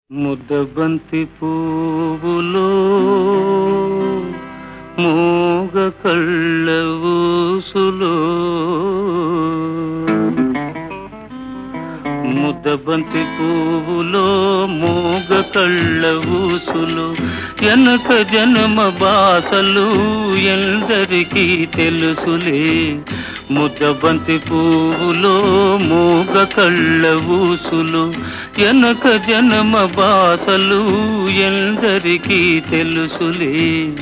ముద్దబంతి పువ్వులో మూగ కళ్ళ ఊసులో ముద్దబంతి పువ్వులో మూగ కళ్ళ ఊసులు ఎనక జన్మ బాసలు ఎందరికీ తెలుసులే ముద్దబంతి పువ్వులో మూగ కళ్ళ ఊసులు ఎనక జన్మ బాసలు ఎందరికీ తెలుసులే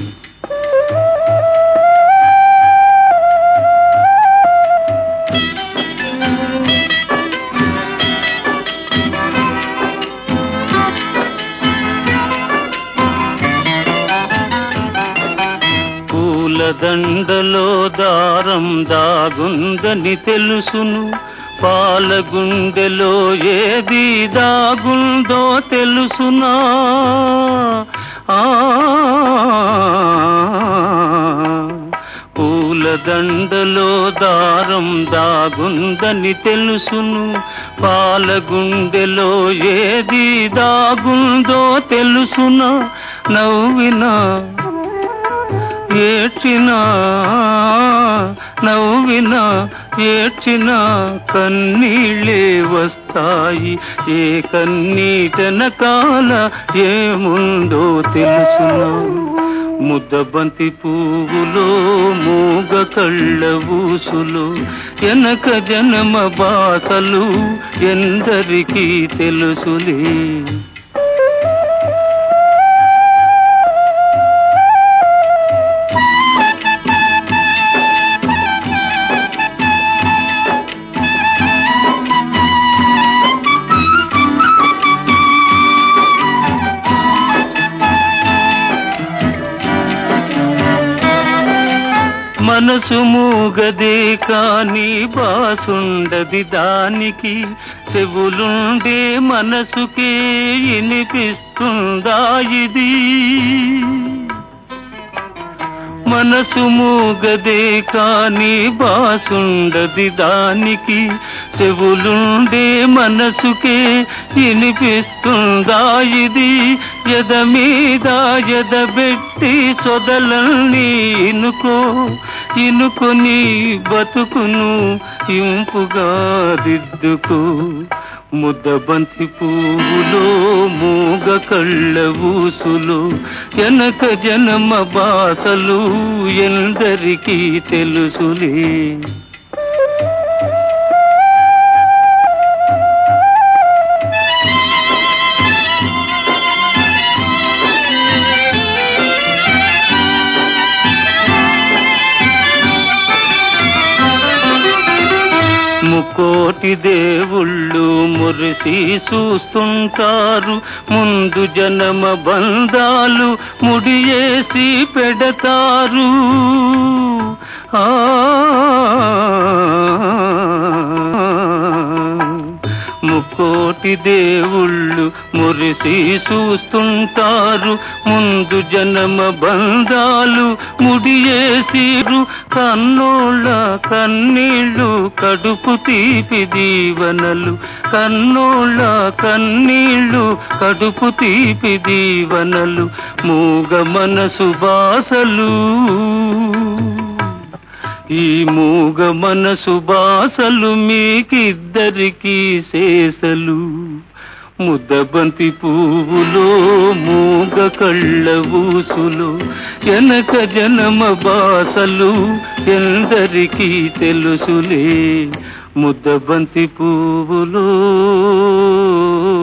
పూలదండలో దారం దాగుందని తెలుసును పాలగుండెలో ఏది దాగుందో తెలుసునా ఆ పూలదండలో దారం దాగుందని తెలుసును పాలగుండెలో ఏది దాగుందో తెలుసునా నవ్వినా ఏడ్చినా నవ్వినా ఏడ్చినా కన్నీళ్ళే వస్తాయి ఏ కన్నీటనకాల ఏముందో తెలుసునా ముద్దబంతి పువ్వులో మూగ కళ్ళ ఊసులు ఎనక జనమ బాసలు ఎందరికీ తెలుసులే మనసు మూగదే కాని బాసుండది దానికి చెవులుండే మనసుకే వినిపిస్తుందా ఇది మనసు మూగదే కాని బాసుండది దానికి చెవులుండే మనసుకే వినిపిస్తుందా ఇది ఎద మీద ఎదబెట్టి సొదలల్ని ఇనుకో ఇనుకొని బతుకును ఇంపుగా దిద్దుకో ముద్దబంతి పువ్వులో మూగ కళ్ళ ఊసులు ఎనక జనమ బాసలు ఎందరికీ తెలుసులే ముకోటి దేవుళ్ళు మురిసి చూస్తుంటారు ముందు జనమ బంధాలు ముడియేసి పెడతారు ఆ ముకోటి దేవుళ్ళు మురిసి చూస్తుంటారు ముందు జనమ బంధాలు ముడియేసిరు కన్నోళ్ళ కన్నీళ్ళు కడుపు తీపి దీవనలు కన్నోళ్ళ కన్నీళ్ళు కడుపు తీపి దీవనలు మూగ మనసు బాసలు ఈ మూగ మనసు బాసలు మీకిద్దరికీ శేషలు ముద్దబంతి పువ్వులో మూగ కళ్ళ ఊసులు ఎనక జనమ బాసలు ఎందరికీ తెలుసులే ముద్దబంతి పువ్వులో